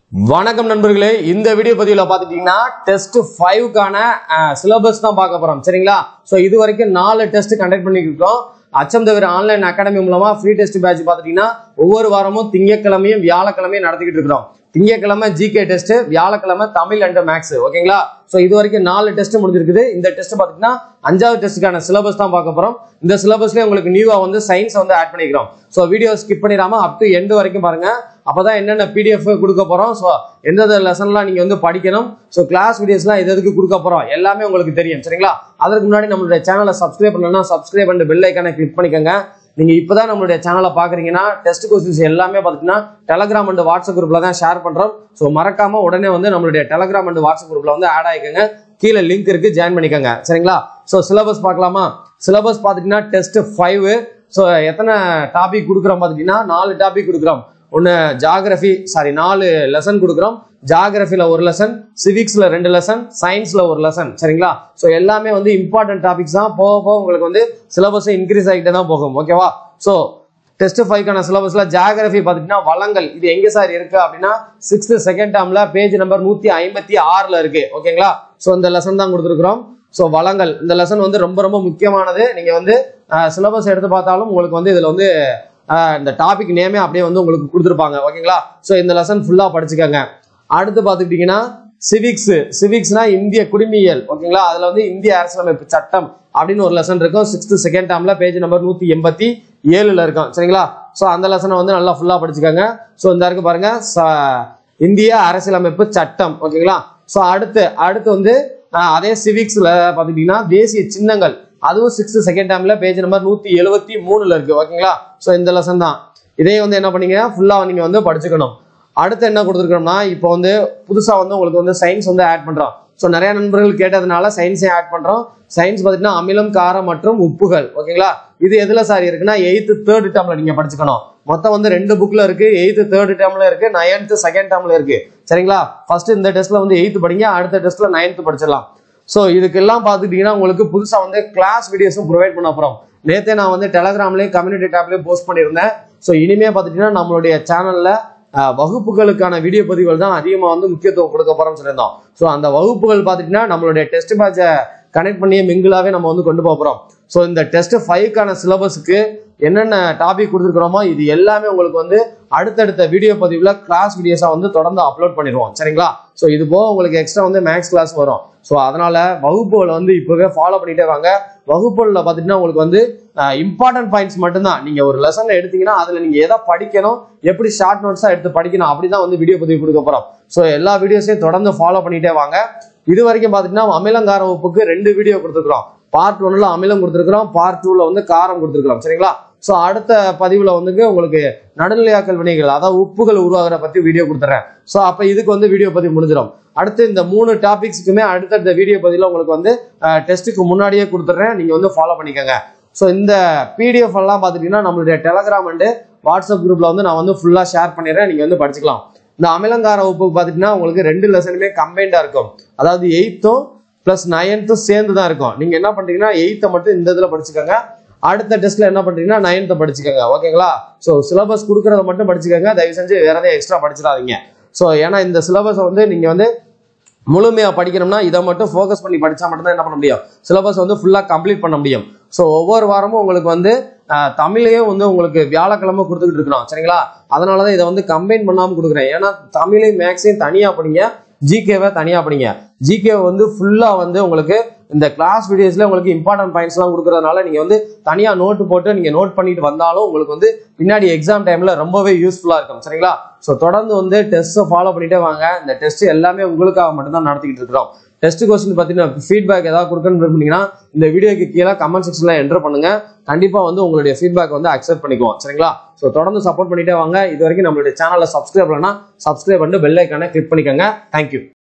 வணக்கம் நண்பர்களே இந்த வீடியோ பதிவில் பார்த்துட்டீங்கன்னா டெஸ்ட் ஃபைவ்க்கான சிலபஸ் தான் பார்க்க போறோம் சரிங்களா ஸோ இது வரைக்கும் நாலு டெஸ்ட் கண்டக்ட் பண்ணிட்டு இருக்கோம் அச்சம் தவிர ஆன்லைன் அகாடமி மூலமா ஃப்ரீ டெஸ்ட் பேட்ச் பார்த்துட்டீங்கன்னா ஒவ்வொரு வாரமும் திங்கக்கிழமையும் வியாழக்கிழமையும் நடத்திக்கிட்டு இருக்கிறோம் திங்கக்கிழமை ஜிகே டெஸ்ட் வியாழக்கிழமை தமிழ் அண்ட் மேக்ஸ் ஓகேங்களா ஸோ இது வரைக்கும் நாலு டெஸ்ட் முடிஞ்சிருக்குது இந்த டெஸ்ட் பார்த்தீங்கன்னா அஞ்சாவது டெஸ்ட்டுக்கான சிலபஸ் தான் பார்க்க போறோம் இந்த சிலபஸ்லேயே உங்களுக்கு நியூவா வந்து சயின்ஸ் வந்து ஆட் பண்ணிக்கிறோம் ஸோ வீடியோ ஸ்கிப் பண்ணிடாம அப் டு எண்டு வரைக்கும் பாருங்க அப்பதான் என்னென்ன பிடிஎஃப் கொடுக்க போறோம் ஸோ எந்தெந்த லெசன்லாம் நீங்க வந்து படிக்கணும் ஸோ கிளாஸ் வீடியோஸ்லாம் எது எதுக்கு கொடுக்க போறோம் எல்லாமே உங்களுக்கு தெரியும் சரிங்களா அதற்கு முன்னாடி நம்மளுடைய சேனலை சப்ஸ்கிரைப் பண்ணலன்னா சப்ஸ்கிரைப் பண்ணி பெல் ஐக்கானை கிளிக் பண்ணிக்கோங்க நீங்க இப்பதான் நம்மளுடைய சேனலை பாக்குறீங்கன்னா டெஸ்ட் கொஸ்டின்ஸ் எல்லாமே பாத்தீங்கன்னா டெலகிராம் அண்ட் வாட்ஸ்அப் குரூப்ல தான் ஷேர் பண்றோம் ஸோ மறக்காம உடனே வந்து நம்மளுடைய டெலகிராம் அண்ட் வாட்ஸ்அப் குரூப்ல வந்து ஆட் ஆயிக்கோங்க கீழே லிங்க் இருக்கு ஜாயின் பண்ணிக்கோங்க சரிங்களா ஸோ சிலபஸ் பார்க்கலாமா சிலபஸ் பார்த்துட்டீங்கன்னா டெஸ்ட் ஃபைவ் ஸோ எத்தனை டாபிக் கொடுக்குறோம் பார்த்துட்டீங்கன்னா நாலு டாபிக் கொடுக்குறோம் ஒன்று ஜாகிரபி சாரி நாலு லெசன் கொடுக்குறோம் ஜாகிரபியில் ஒரு லெசன் சிவிக்ஸில் ரெண்டு லெசன் சயின்ஸில் ஒரு லெசன் சரிங்களா ஸோ எல்லாமே வந்து இம்பார்ட்டன்ட் டாபிக்ஸ் தான் போக போக உங்களுக்கு வந்து சிலபஸ் இன்க்ரீஸ் ஆகிட்டே தான் போகும் ஓகேவா ஸோ டெஸ்ட் ஃபைவ்க்கான சிலபஸ்ல ஜாகிரபி பார்த்துட்டீங்கன்னா வளங்கள் இது எங்க சார் இருக்கு அப்படின்னா சிக்ஸ்த் செகண்ட் டேர்ம்ல பேஜ் நம்பர் நூத்தி ஐம்பத்தி ஆறுல இருக்கு ஓகேங்களா ஸோ இந்த லெசன் தான் கொடுத்துருக்குறோம் ஸோ வளங்கள் இந்த லெசன் வந்து ரொம்ப ரொம்ப முக்கியமானது நீங்க வந்து சிலபஸ் எடுத்து பார்த்தாலும் உங்களுக்கு வந்து இதுல வந்து ஆஹ், இந்த டாபிக் நேமே அப்படியே வந்து உங்களுக்கு கொடுத்துருப்பாங்க ஓகேங்களா ஸோ இந்த லெசன் ஃபுல்லா படிச்சுக்கோங்க அடுத்து பார்த்துக்கிட்டிங்கன்னா சிவிக்ஸ் சிவிக்ஸ்னா இந்திய குடிமியல் ஓகேங்களா அதுல வந்து இந்திய அரசியலமைப்பு சட்டம் அப்படின்னு ஒரு லெசன் இருக்கும் சிக்ஸ்த் செகண்ட் டேர்ம்ல பேஜ் நம்பர் நூத்தி எண்பத்தி ஏழுல இருக்கும் சரிங்களா ஸோ அந்த லெசனை வந்து நல்லா ஃபுல்லா படிச்சுக்கோங்க ஸோ இந்த இருக்கு பாருங்க ச- இந்திய அரசியலமைப்பு சட்டம் ஓகேங்களா ஸோ அடுத்து அடுத்து வந்து ஆஹ், அதே சிவிக்ஸ்ல பாத்துக்கிட்டீங்கன்னா தேசிய சின்னங்கள் அதுவும் சிக்ஸ்த் செகண்ட் டேர்ம்ல பேஜ் நம்பர் நூத்தி எழுபத்தி மூணுல இருக்கு ஓகேங்களா ஸோ இந்த லெசன் தான் இதையும் வந்து என்ன பண்ணீங்க ஃபுல்லா நீங்க வந்து படிச்சுக்கணும் அடுத்து என்ன கொடுத்துருக்கோம்னா இப்போ வந்து புதுசா வந்து உங்களுக்கு வந்து சயின்ஸ் வந்து ஆட் பண்றோம் ஸோ நிறைய நண்பர்கள் கேட்டதுனால சயின்ஸே ஆட் பண்றோம் சயின்ஸ் பார்த்தீங்கன்னா அமிலம் காரம் மற்றும் உப்புகள் ஓகேங்களா இது எதுல சார் இருக்குன்னா எயித்து தேர்ட் டேர்ம்ல நீங்க படிச்சுக்கணும் மொத்தம் வந்து ரெண்டு புக்ல இருக்கு எயித்து தேர்ட் டேர்ம்ல இருக்கு நைன்த் செகண்ட் டேர்ம்ல இருக்கு சரிங்களா ஃபர்ஸ்ட் இந்த டெஸ்ட்ல வந்து எயித்து படிங்க அடுத்த டெஸ்ட்ல நைன்த் படிச்சிடலாம் ஸோ இதுக்கெல்லாம் பார்த்துக்கிட்டீங்கன்னா உங்களுக்கு புதுசா வந்து கிளாஸ் வீடியோஸும் ப்ரொவைட் பண்ண போறோம் நேத்தே நான் வந்து டெலகிராம்லயும் கம்யூனிட்டி டேப்லயும் போஸ்ட் பண்ணியிருந்தேன் ஸோ இனிமே பார்த்துட்டீங்கன்னா நம்மளுடைய சேனல்ல அஹ், வகுப்புகளுக்கான வீடியோ பதிவுகள் தான் அதிகமாக வந்து முக்கியத்துவம் கொடுக்க போறோம்னு சொல்லியிருந்தோம் ஸோ அந்த வகுப்புகள் பார்த்துட்டீங்கன்னா நம்மளுடைய டெஸ்ட் பேட்சை கனெக்ட் பண்ணியே மிங்கிளாவே நம்ம வந்து கொண்டு போக போறோம் ஸோ இந்த டெஸ்ட் ஃபைவ்க்கான சிலபஸ்க்கு என்னென்ன டாபிக் கொடுத்துருக்குறோமோ இது எல்லாமே உங்களுக்கு வந்து அடுத்தடுத்த வீடியோ பதிவுல கிளாஸ் வீடியோஸா வந்து தொடர்ந்து அப்லோட் பண்ணிடுவோம் சரிங்களா ஸோ இது போக உங்களுக்கு எக்ஸ்ட்ரா வந்து மேக்ஸ் கிளாஸ் வரும் ஸோ அதனால வகுப்புகளை வந்து இப்போவே ஃபாலோ பண்ணிட்டே வாங்க வகுப்புகளில் பார்த்துட்டீங்கன்னா உங்களுக்கு வந்து இம்பார்ட்டன்ட் பாயிண்ட்ஸ் மட்டும்தான் நீங்க ஒரு லெசன்ல எடுத்தீங்கன்னா அதுல நீங்க எதை படிக்கணும் எப்படி ஷார்ட் நோட்ஸா எடுத்து படிக்கணும் அப்படிதான் வந்து வீடியோ பதிவு கொடுக்க போறோம் ஸோ எல்லா வீடியோஸையும் தொடர்ந்து ஃபாலோ பண்ணிட்டே வாங்க இது வரைக்கும் பார்த்துட்டீங்கன்னா அமிலங்கார வகுப்புக்கு ரெண்டு வீடியோ கொடுத்துருக்கோம் பார்ட் ஒன்ல அமிலம் கொடுத்துருக்கிறோம் பார்ட் டூல வந்து காரம் கொடுத்துருக்கிறோம் சரிங்களா ஸோ அடுத்த பதிவுல வந்து உங்களுக்கு நடுநிலையாக்கல் வினைகள் அதாவது உப்புகள் உருவாகிற பத்தி வீடியோ கொடுத்துறேன் ஸோ அப்ப இதுக்கு வந்து வீடியோ பதிவு முடிஞ்சிடும் அடுத்து இந்த மூணு டாபிக்ஸ்க்குமே அடுத்தடுத்த வீடியோ பதிவில் உங்களுக்கு வந்து டெஸ்ட்டுக்கு முன்னாடியே கொடுத்துட்றேன் நீங்க வந்து ஃபாலோ பண்ணிக்கோங்க ஸோ இந்த பிடிஎஃப் எல்லாம் பார்த்துட்டீங்கன்னா நம்மளுடைய டெலகிராம் அண்டு வாட்ஸ்அப் குரூப்ல வந்து நான் வந்து ஃபுல்லா ஷேர் பண்ணிடுறேன் நீங்க வந்து படிச்சுக்கலாம் இந்த அமிலங்கார வகுப்பு பார்த்துட்டீங்கன்னா உங்களுக்கு ரெண்டு லெசனுமே கம்பைண்டா இருக்கும் அதாவது எயித்தும் பிளஸ் நைன்த்தும் சேர்ந்து தான் இருக்கும் நீங்க என்ன பண்றீங்கன்னா எயித்தை மட்டும் இந்த இதுல படிச்சுக்கோங்க அடுத்த டெஸ்ட்ல என்ன பண்றீங்கன்னா நைன்த்தை படிச்சுக்கோங்க ஓகேங்களா ஸோ சிலபஸ் கொடுக்கறத மட்டும் படிச்சுக்கோங்க தயவு செஞ்சு வேற எதையும் எக்ஸ்ட்ரா படிச்சிடாதீங்க ஸோ ஏன்னா இந்த சிலபஸை வந்து நீங்க வந்து முழுமையா படிக்கணும்னா இதை மட்டும் ஃபோக்கஸ் பண்ணி படிச்சா மட்டும்தான் என்ன பண்ண முடியும் சிலபஸ் வந்து ஃபுல்லா கம்ப்ளீட் பண்ண முடியும் ஸோ ஒவ்வொரு வாரமும் உங்களுக்கு வந்து ஆஹ், தமிழையே வந்து உங்களுக்கு வியாழக்கிழமை கொடுத்துக்கிட்டு இருக்கிறோம் சரிங்களா அதனால தான் இதை வந்து கம்பைன் பண்ணாம கொடுக்குறேன் ஏன்னா தமிழையும் மேக்ஸையும் தனியா படிங்க ஜிகேவை தனியா படிங்க ஜிகே வந்து ஃபுல்லா வந்து உங்களுக்கு இந்த கிளாஸ் வீடியோஸ்ல உங்களுக்கு இம்பார்ட்டன்ட் பாயிண்ட்ஸ் எல்லாம் கொடுக்கறதுனால நீங்க வந்து தனியா நோட்டு போட்டு நீங்க நோட் பண்ணிட்டு வந்தாலும் உங்களுக்கு வந்து பின்னாடி எக்ஸாம் டைம்ல ரொம்பவே யூஸ்ஃபுல்லா இருக்கும் சரிங்களா ஸோ தொடர்ந்து வந்து டெஸ்ட்டை ஃபாலோ பண்ணிட்டே வாங்க இந்த டெஸ்ட் எல்லாமே உங்களுக்காக மட்டும்தான் நடத்திக்கிட்டு இருக்கிறோம் டெஸ்ட் கொஸ்டின் பார்த்தீங்கன்னா ஃபீட்பேக் ஏதாவது கொடுக்கணும்னு விரும்புனீங்கன்னா இந்த வீடியோக்கு கீழே கமெண்ட் செக்ஷன்ல என்டர் பண்ணுங்க கண்டிப்பா வந்து உங்களுடைய ஃபீட்பேக் வந்து அக்செப்ட் பண்ணிக்குவோம் சரிங்களா ஸோ தொடர்ந்து சப்போர்ட் பண்ணிட்டே வாங்க இது வரைக்கும் நம்மளுடைய சேனலை சப்ஸ்கிரைப் பண்ணலாம் சப்ஸ்கிரைப் பண்ணிட்டு பெல் ஐக்கானை கிளிக் பண்ணிக்கோங்க தேங்க்யூ